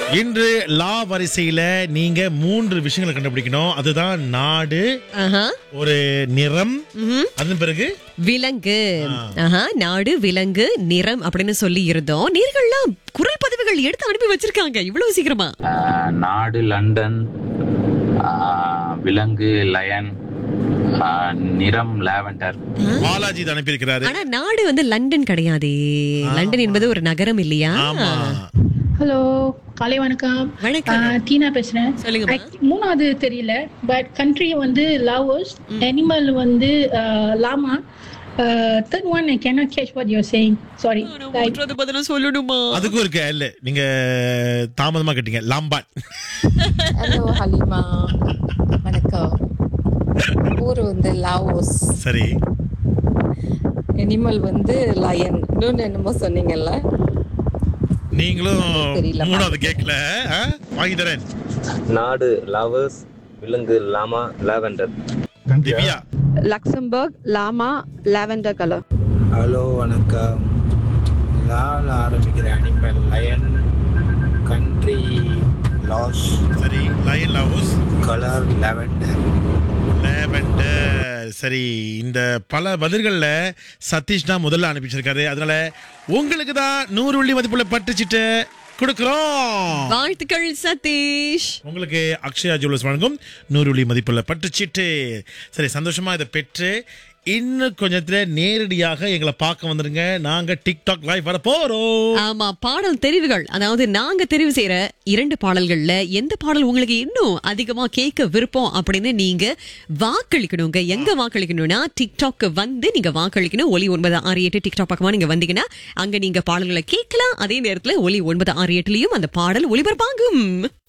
இன்று லா வரிசையில நீங்க மூன்று விஷயங்களை கண்டுபிடிக்கணும் அதுதான் நாடு ஆஹா. ஒரு நிறம் ம்ஹும். அதன் பிறகு விலங்கு ஆஹா நாடு விலங்கு நிறம் அப்படின்னு சொல்லி இருந்தோம் நீர்கள்லாம் குரல் பதிவுகள் எடுத்து அனுப்பி வச்சிருக்காங்க இவ்வளவு சீக்கிரமா ஆஹ் நாடு லண்டன் ஆஹ் விலங்கு லயன் ஆஹ் நிறம் லாவெண்டர் பாலாஜி இதை அனுப்பியிருக்கிறாரு ஆனா நாடு வந்து லண்டன் கிடையாதே லண்டன் என்பது ஒரு நகரம் இல்லையா ஆமா ஹலோ காலை வணக்கம் வணக்கம். ஆ, டீனா பேசுறேன் சொல்லுங்கம்மா. Act- மூணாவது தெரியல பட் கண்ட்ரி வந்து லாவோஸ் அனிமல் வந்து llama third one I cannot catch what you're saying sorry மூன்றாவது பதிலும் சொல்லணுமா அதுக்கும் இருக்கு இல்ல நீங்க தாமதமா கேட்டீங்க லாம்பாட் ஹலோ ஹலிமா வணக்கம் ஊர் வந்து லாவோஸ் சரி அனிமல் வந்து லயன் இன்னொன்று என்னமோ சொன்னீங்கல்ல நீங்களும் தெரியல. மூணாவது கேட்கல ஆ? வாங்கி தரேன் நாடு லாவர்ஸ் விலங்கு llama lavender Divya Luxembourg llama lavender colour hello வணக்கம் லால் ஆரம்பிக்கிற அனிமல் லயன் கண்ட்ரி லாஸ் சரி lion Laos colour lavender lavender சரி இந்த பல பதில்கள்ல சதீஷ் தான் முதல்ல அனுப்பிச்சிருக்காரு அதனால உங்களுக்கு தான் நூறு வெள்ளி மதிப்புள்ள பட்டுச்சிட்டு கொடுக்குறோம் வாழ்த்துக்கள் சதீஷ் உங்களுக்கு அக்ஷயா ஜுவல்லர்ஸ் வழங்கும் நூறு வெள்ளி மதிப்புள்ள பட்டுச்சீட்டு சரி சந்தோஷமா இதை பெற்று இன்னும் கொஞ்சத்துல நேரடியாக எங்களை பார்க்க வந்துருங்க நாங்க டிக்டாக் லைவ் வர போறோம் ஆமா பாடல் தெரிவுகள் அதாவது நாங்க தெரிவு செய்யற இரண்டு பாடல்கள்ல எந்த பாடல் உங்களுக்கு இன்னும் அதிகமா கேட்க விருப்பம் அப்படின்னு நீங்க வாக்களிக்கணுங்க எங்க வாக்களிக்கணும்னா டிக்டாக் வந்து நீங்க வாக்களிக்கணும் ஒலி ஒன்பது ஆறு எட்டு டிக்டாக் பக்கமா நீங்க வந்தீங்கன்னா அங்க நீங்க பாடல்களை கேட்கலாம் அதே நேரத்துல ஒலி ஒன்பது ஆறு எட்டுலயும் அந்த பாடல் ஒளிபரப்பாகும்